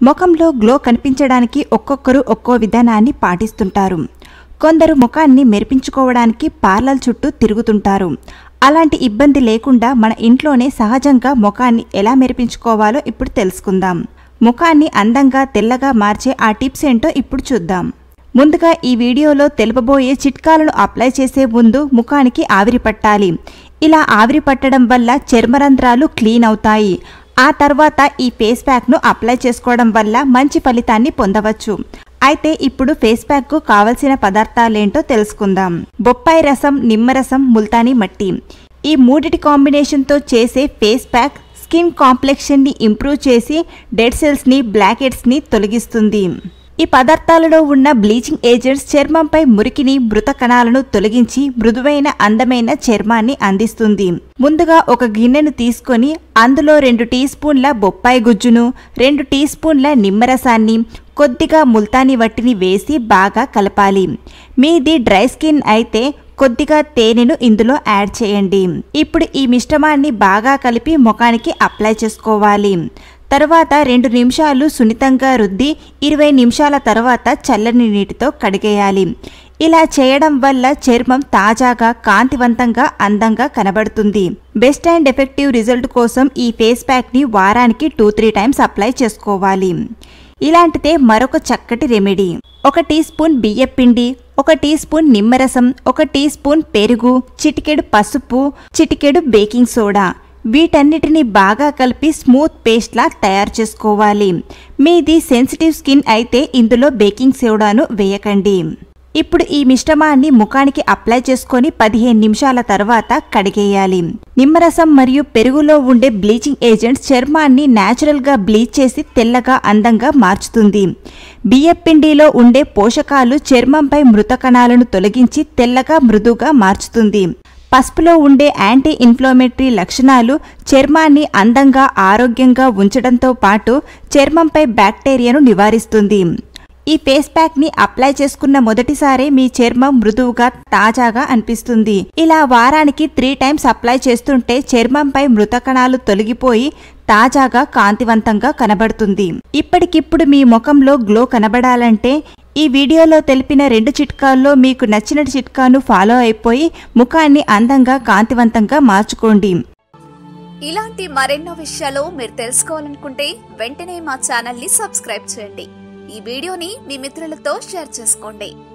ముఖంలో గ్లో కనిపించడానికి ఒక్కొక్కరు ఒక్కో విధానాన్ని పాటిస్తుంటారు కొందరు ముఖాన్ని మెరిపించుకోవడానికి పార్లర్ చుట్టూ తిరుగుతుంటారు అలాంటి ఇబ్బంది లేకుండా మన ఇంట్లోనే సహజంగా ముఖాన్ని ఎలా మెరిపించుకోవాలో ఇప్పుడు తెలుసుకుందాం ముఖాన్ని అందంగా తెల్లగా మార్చే ఆ టిప్స్ ఏంటో ఇప్పుడు చూద్దాం ముందుగా ఈ వీడియోలో తెలుపబోయే చిట్కాలను అప్లై చేసే ముందు ముఖానికి ఆవిరి పట్టాలి ఇలా ఆవిరి పట్టడం వల్ల చర్మరంధ్రాలు క్లీన్ అవుతాయి ఆ తర్వాత ఈ ఫేస్ ప్యాక్ను అప్లై చేసుకోవడం వల్ల మంచి ఫలితాన్ని పొందవచ్చు అయితే ఇప్పుడు ఫేస్ ప్యాక్కు కావలసిన పదార్థాలేంటో తెలుసుకుందాం బొప్పాయి రసం నిమ్మరసం ముల్తానీ మట్టి ఈ మూడిటి కాంబినేషన్తో చేసే ఫేస్ ప్యాక్ స్కిన్ కాంప్లెక్షన్ని ఇంప్రూవ్ చేసి డెడ్ సెల్స్ని బ్లాక్ హెడ్స్ని తొలగిస్తుంది ఈ పదార్థాలలో ఉన్న బ్లీచింగ్ ఏజెంట్స్ చర్మంపై మురికిని మృత కణాలను తొలగించి మృదువైన అందమైన చర్మాన్ని అందిస్తుంది ముందుగా ఒక గిన్నెను తీసుకొని అందులో రెండు టీ స్పూన్ల బొప్పాయి గుజ్జును రెండు టీ స్పూన్ల నిమ్మరసాన్ని కొద్దిగా ముల్తాని వట్టిని వేసి బాగా కలపాలి మీది డ్రై స్కిన్ అయితే కొద్దిగా తేనెను ఇందులో యాడ్ చేయండి ఇప్పుడు ఈ మిశ్రమాన్ని బాగా కలిపి ముఖానికి అప్లై చేసుకోవాలి తర్వాత రెండు నిమిషాలు సున్నితంగా రుద్ది ఇరవై నిమిషాల తర్వాత చల్లని నీటితో కడిగేయాలి ఇలా చేయడం వల్ల చర్మం తాజాగా కాంతివంతంగా అందంగా కనబడుతుంది బెస్ట్ అండ్ ఎఫెక్టివ్ రిజల్ట్ కోసం ఈ ఫేస్ ప్యాక్ని వారానికి టూ త్రీ టైమ్స్ అప్లై చేసుకోవాలి ఇలాంటిదే మరొక చక్కటి రెమెడీ ఒక టీ స్పూన్ బియ్యపిండి ఒక టీ స్పూన్ నిమ్మరసం ఒక టీ స్పూన్ పెరుగు చిటికెడు పసుపు చిటికెడు బేకింగ్ సోడా వీటన్నిటిని బాగా కలిపి స్మూత్ పేస్ట్లా తయారు చేసుకోవాలి మీది సెన్సిటివ్ స్కిన్ అయితే ఇందులో బేకింగ్ సోడాను వేయకండి ఇప్పుడు ఈ మిశ్రమాన్ని ముఖానికి అప్లై చేసుకొని పదిహేను నిమిషాల తర్వాత కడిగేయాలి నిమ్మరసం మరియు పెరుగులో ఉండే బ్లీచింగ్ ఏజెంట్స్ చర్మాన్ని న్యాచురల్గా బ్లీచ్ చేసి తెల్లగా అందంగా మార్చుతుంది బియ్యపిండిలో ఉండే పోషకాలు చర్మంపై మృత కణాలను తొలగించి తెల్లగా మృదుగా మార్చుతుంది పసుపులో ఉండే యాంటీ ఇన్ఫ్లమేటరీ లక్షణాలు చర్మాన్ని అందంగా ఆరోగ్యంగా ఉంచడంతో పాటు చర్మంపై బ్యాక్టీరియాను నివారిస్తుంది ఈ ఫేస్ ప్యాక్ ని అప్లై చేసుకున్న మొదటిసారి మీ చర్మం మృదువుగా తాజాగా అనిపిస్తుంది ఇలా వారానికి త్రీ టైమ్స్ అప్లై చేస్తుంటే చర్మంపై మృత కణాలు తొలగిపోయి తాజాగా కాంతివంతంగా కనబడుతుంది ఇప్పటికిప్పుడు మీ ముఖంలో గ్లో కనబడాలంటే ఈ వీడియోలో తెలిపిన రెండు చిట్కాల్లో మీకు నచ్చిన చిట్కాను ఫాలో అయిపోయి ముఖాన్ని అందంగా కాంతివంతంగా మార్చుకోండి ఇలాంటి మరెన్నో విషయాలు మీరు తెలుసుకోవాలనుకుంటే వెంటనే మా ఛానల్ ని సబ్స్క్రైబ్ చేయండి ఈ వీడియోని మీ మిత్రులతో షేర్ చేసుకోండి